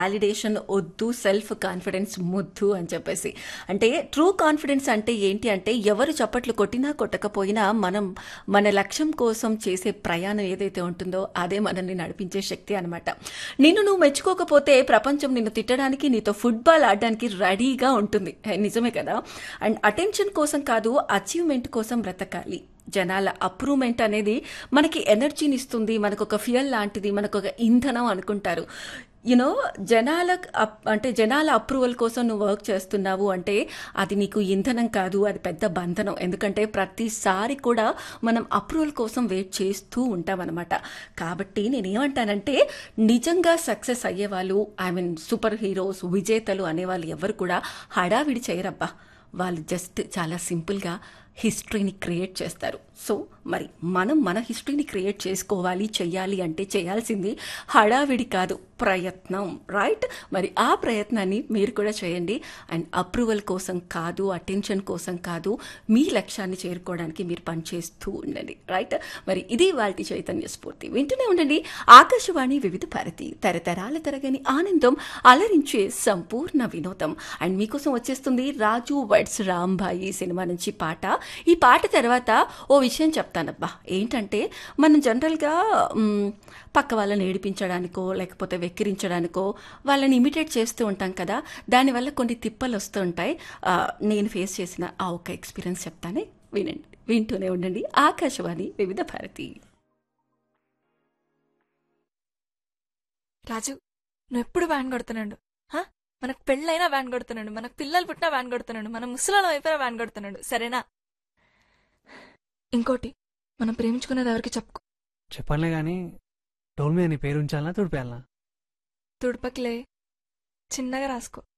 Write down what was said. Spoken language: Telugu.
వాలిడేషన్ వద్దు సెల్ఫ్ కాన్ఫిడెన్స్ ముద్దు అని చెప్పేసి అంటే ట్రూ కాన్ఫిడెన్స్ అంటే ఏంటి అంటే ఎవరు చప్పట్లు కొట్టినా కొట్టకపోయినా మనం మన లక్ష్యం కోసం చేసే ప్రయాణం ఏదైతే ఉంటుందో అదే మనల్ని నడిపించే శక్తి అనమాట నిన్ను నువ్వు మెచ్చుకోకపోతే ప్రపంచం నిన్ను తిట్టడానికి నీతో ఫుట్బాల్ ఆడడానికి రెడీగా ఉంటుంది హే, నిజమే కదా అండ్ అటెన్షన్ కోసం కాదు అచీవ్మెంట్ కోసం బ్రతకాలి జనాల అప్రూవ్మెంట్ అనేది మనకి ఎనర్జీని ఇస్తుంది మనకు ఒక ఫ్యూయల్ లాంటిది మనకు ఒక ఇంధనం అనుకుంటారు యునో జనాల అప్- అంటే జనాల అప్రూవల్ కోసం నువ్వు వర్క్ చేస్తున్నావు అంటే అది నీకు ఇంధనం కాదు అది పెద్ద బంధనం ఎందుకంటే ప్రతిసారి కూడా మనం అప్రూవల్ కోసం వెయిట్ చేస్తూ ఉంటాం అనమాట కాబట్టి నేనేమంటానంటే నిజంగా సక్సెస్ అయ్యేవాళ్ళు ఐ మీన్ సూపర్ హీరోస్ విజేతలు అనేవాళ్ళు ఎవరు కూడా హడావిడి చేయరబ్బా వాళ్ళు జస్ట్ చాలా సింపుల్గా హిస్టరీని క్రియేట్ చేస్తారు సో మరి మనం మన హిస్టరీని క్రియేట్ చేసుకోవాలి చెయ్యాలి అంటే చేయాల్సింది హడావిడి కాదు ప్రయత్నం రైట్ మరి ఆ ప్రయత్నాన్ని మీరు కూడా చేయండి అండ్ అప్రూవల్ కోసం కాదు అటెన్షన్ కోసం కాదు మీ లక్ష్యాన్ని చేరుకోవడానికి మీరు పనిచేస్తూ ఉండండి రైట్ మరి ఇది వాళ్ళ చైతన్య స్ఫూర్తి వింటూనే ఉండండి ఆకాశవాణి వివిధ భారతి తరతరాల తరగని ఆనందం అలరించే సంపూర్ణ వినోదం అండ్ మీకోసం వచ్చేస్తుంది రాజు వైట్స్ రాంబాయి సినిమా నుంచి పాట ఈ పాట తర్వాత ఓ విషయం చెప్తానబ్బా ఏంటంటే మనం జనరల్గా మ్, పక్క వాళ్ళని ఏడిపించడానికో లేకపోతే వెక్కిరించడానికో వాళ్ళని ఇమిటేట్ చేస్తూ ఉంటాం కదా దానివల్ల కొన్ని తిప్పలు వస్తూ ఉంటాయి ఆ, నేను ఫేస్ చేసిన ఆ ఒక్క ఎక్స్పీరియన్స్ చెప్తానే వినండి వింటూనే ఉండండి ఆకాశవాణి వివిధ భారతి రాజు నువ్వు ఎప్పుడు వ్యాన్ కొడుతున్నాడు హా? మనకు పెళ్ళైనా వ్యాన్ కొడుతున్నాడు మనకు పిల్లలు పుట్టినా వ్యాన్ కొడుతున్నాడు మన ముసలాల అయిపోయినా వ్యాన్ కొడుతున్నాడు సరేనా ఇంకోటి మనం ప్రేమించుకునేది ఎవరికి చెప్పుకో చెప్పనులే గాని డోల్ మీద నీ పేరు ఉంచాలనా తుడిపేయాలనా తుడుపకిలే చిన్నగా రాసుకో